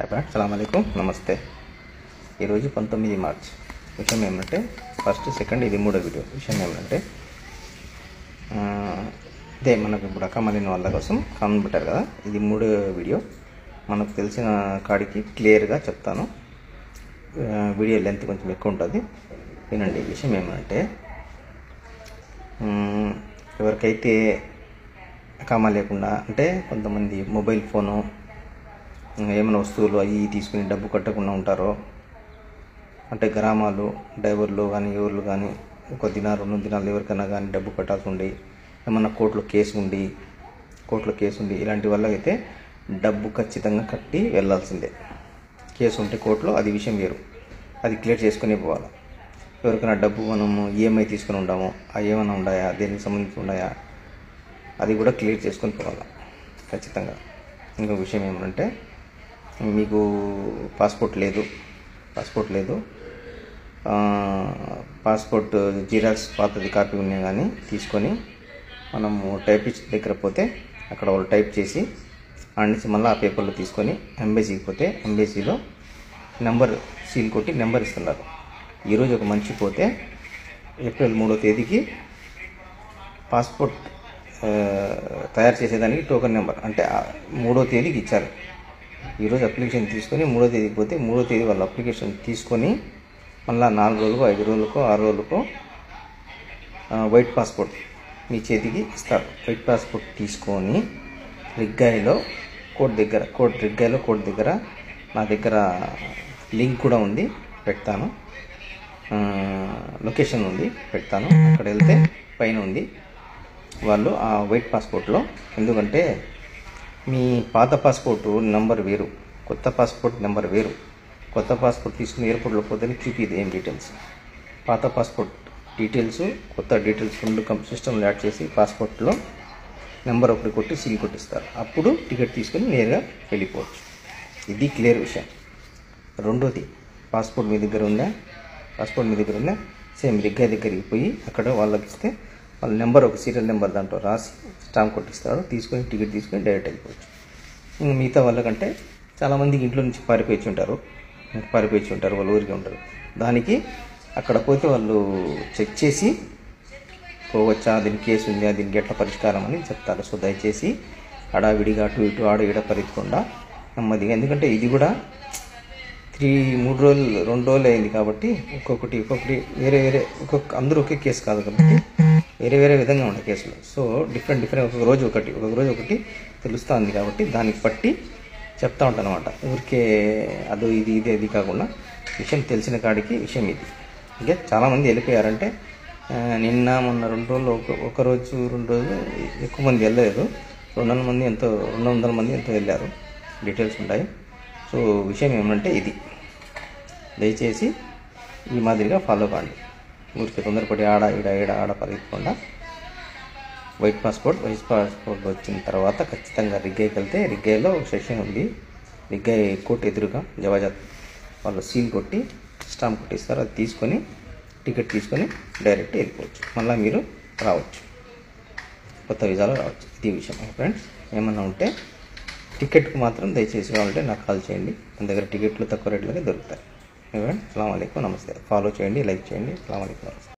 అస్సలం అయికం నమస్తే ఈరోజు పంతొమ్మిది మార్చ్ విషయం ఏమంటే ఫస్ట్ సెకండ్ ఇది మూడో వీడియో విషయం ఏమంటే ఆ, ఇదే మనకు ఇప్పుడు అక్కమలిన వాళ్ళ కోసం కామన్ పెట్టారు కదా ఇది మూడో వీడియో మనకు తెలిసిన కాడికి క్లియర్గా చెప్తాను ఆ, వీడియో లెంత్ కొంచెం ఎక్కువ ఉంటుంది వినండి విషయం ఏమంటే మ్మ్, ఎవరికైతే కామా లేకుండా అంటే కొంతమంది మొబైల్ ఫోను ఏమైనా వస్తువులు అవి తీసుకుని డబ్బు కట్టకుండా ఉంటారో అంటే గ్రామాలు డ్రైవర్లు కానీ ఎవరు కానీ ఒక దినాలు రెండు దినాలు ఎవరికైనా కానీ డబ్బు కట్టాల్సి ఉండి ఏమన్నా కోర్టులో కేసు ఉండి కోర్టులో కేసు ఉండి ఇలాంటి వాళ్ళకైతే డబ్బు ఖచ్చితంగా కట్టి వెళ్ళాల్సిందే కేసు ఉంటే కోర్టులో అది విషయం వేరు అది క్లియర్ చేసుకుని పోవాలి ఎవరికైనా డబ్బు మనము ఈఎంఐ తీసుకుని ఉంటాము ఆ ఏమైనా ఉన్నాయా దేనికి సంబంధించి ఉన్నాయా అది కూడా క్లియర్ చేసుకొని పోవాలి ఖచ్చితంగా ఇంకో విషయం ఏమంటే మీకు పాస్పోర్ట్ లేదు పాస్పోర్ట్ లేదు ఆ, పాస్పోర్ట్ జిరాక్స్ పాతది కాపీ ఉన్నా కానీ తీసుకొని మనము టైపిస్ట్ దగ్గర పోతే అక్కడ వాళ్ళు టైప్ చేసి ఆడ నుంచి మళ్ళీ ఆ పేపర్లు తీసుకొని ఎంబసీకి పోతే ఎంబసీలో నెంబర్ సీల్ కొట్టి నెంబర్ ఇస్తున్నారు ఈరోజు ఒక మనిషి పోతే ఏప్రిల్ మూడో తేదీకి పాస్పోర్ట్ ఆ, తయారు చేసేదానికి టోకెన్ నెంబర్ అంటే ఆ మూడో తేదీకి ఇచ్చారు ఈరోజు అప్లికేషన్ తీసుకొని మూడో తేదీకి పోతే మూడో తేదీ వాళ్ళ అప్లికేషన్ తీసుకొని మళ్ళీ నాలుగు రోజులకు ఐదు రోజులకో ఆరు రోజులకో ఆ, వైట్ పాస్పోర్ట్ మీ చేతికి ఇస్తారు వైట్ పాస్పోర్ట్ తీసుకొని రిగ్గాయిలో కోర్ట్ దగ్గర కోర్ట్ రిగ్గాయిలో కోర్ట్ దగ్గర నా దగ్గర లింక్ కూడా ఉంది పెడతాను ఆ, లొకేషన్ ఉంది పెడతాను అక్కడ వెళ్తే పైన ఉంది వాళ్ళు ఆ వైట్ పాస్పోర్ట్లో ఎందుకంటే మీ పాత పాస్పోర్ట్ నెంబర్ వేరు కొత్త పాస్పోర్ట్ నెంబర్ వేరు కొత్త పాస్పోర్ట్ తీసుకుని ఎయిర్పోర్ట్లో పోతే చూపిది ఏం డీటెయిల్స్ పాత పాస్పోర్ట్ డీటెయిల్స్ కొత్త డీటెయిల్స్ రెండు కం సిస్టంలో యాడ్ చేసి పాస్పోర్ట్లో నెంబర్ ఒకటి కొట్టి సీల్ కొట్టిస్తారు అప్పుడు టికెట్ తీసుకుని నేరుగా వెళ్ళిపోవచ్చు ఇది క్లియర్ విషయం రెండోది పాస్పోర్ట్ మీ దగ్గర ఉందా పాస్పోర్ట్ మీ దగ్గర ఉందా సేమ్ రిగ్గా దగ్గరికి పోయి అక్కడ వాళ్ళకి ఇస్తే వాళ్ళ నెంబర్ ఒక సీరియల్ నెంబర్ దాంట్లో రాసి స్టాంప్ కొట్టిస్తాడు తీసుకొని టికెట్ తీసుకొని డైరెక్ట్ వెళ్ళిపోవచ్చు ఇంకా మిగతా వాళ్ళకంటే చాలామందికి ఇంట్లో నుంచి పారిపోయి ఉంటారు పారిపోయి ఉంటారు వాళ్ళు ఊరికే ఉంటారు దానికి అక్కడ పోతే వాళ్ళు చెక్ చేసి పోవచ్చా దీనికి కేసు ఉందా దీనికి ఎట్లా పరిష్కారం అని చెప్తారు సో దయచేసి హడావిడిగా అటు ఇటు ఆడ ఈడ పరిగెత్తకుండా నెమ్మదిగా ఎందుకంటే ఇది కూడా త్రీ మూడు రోజులు రెండు రోజులు అయింది కాబట్టి ఒక్కొక్కటి ఒక్కొక్కటి వేరే వేరే ఒక్కొక్క అందరూ ఒకే కేసు కాదు కాబట్టి వేరే వేరే విధంగా ఉన్నాయి కేసులు సో డిఫరెంట్ డిఫరెంట్ ఒక్కొక్క రోజు ఒకటి ఒక్కొక్క రోజు ఒకటి తెలుస్తుంది కాబట్టి దానికి బట్టి చెప్తా ఉంటాను అనమాట ఊరికే అదో ఇది ఇది అది కాకుండా విషయం తెలిసిన కాడికి విషయం ఇది ఇంకా చాలామంది వెళ్ళిపోయారంటే ఆ, నిన్న మొన్న రెండు రోజులు ఒక ఒక రోజు రెండు రోజులు ఎక్కువ మంది వెళ్ళలేదు రెండు వందల మంది ఎంతో రెండు వందల మంది ఎంతో వెళ్ళారు డీటెయిల్స్ ఉంటాయి సో విషయం ఏమంటే ఇది దయచేసి ఈ మాదిరిగా ఫాలో కాండి ఊరికి తొందరపడి ఆడ ఈడ ఈడ ఆడ పరిగెత్తకుండా వైట్ పాస్పోర్ట్ వైట్ పాస్పోర్ట్ వచ్చిన తర్వాత ఖచ్చితంగా రిగ్గైకి వెళ్తే రిగ్గైలో ఒక సెక్షన్ ఉంది రిగ్గై కోర్టు ఎదురుగా జవాజాత్ వాళ్ళు సీల్ కొట్టి స్టాంప్ కొట్టిస్తారు అది తీసుకొని టికెట్ తీసుకొని డైరెక్ట్ వెళ్ళిపోవచ్చు మళ్ళీ మీరు రావచ్చు కొత్త వీసాలో రావచ్చు ఇది విషయం ఫ్రెండ్స్ ఏమన్నా ఉంటే టికెట్కి మాత్రం దయచేసి కావాలంటే నాకు కాల్ చేయండి మన దగ్గర టికెట్లు తక్కువ రేట్లోనే దొరుకుతాయి ఫ్రెండ్స్ అస్సలం నమస్తే ఫాలో చేయండి లైక్ చేయండి అస్సలం నమస్తే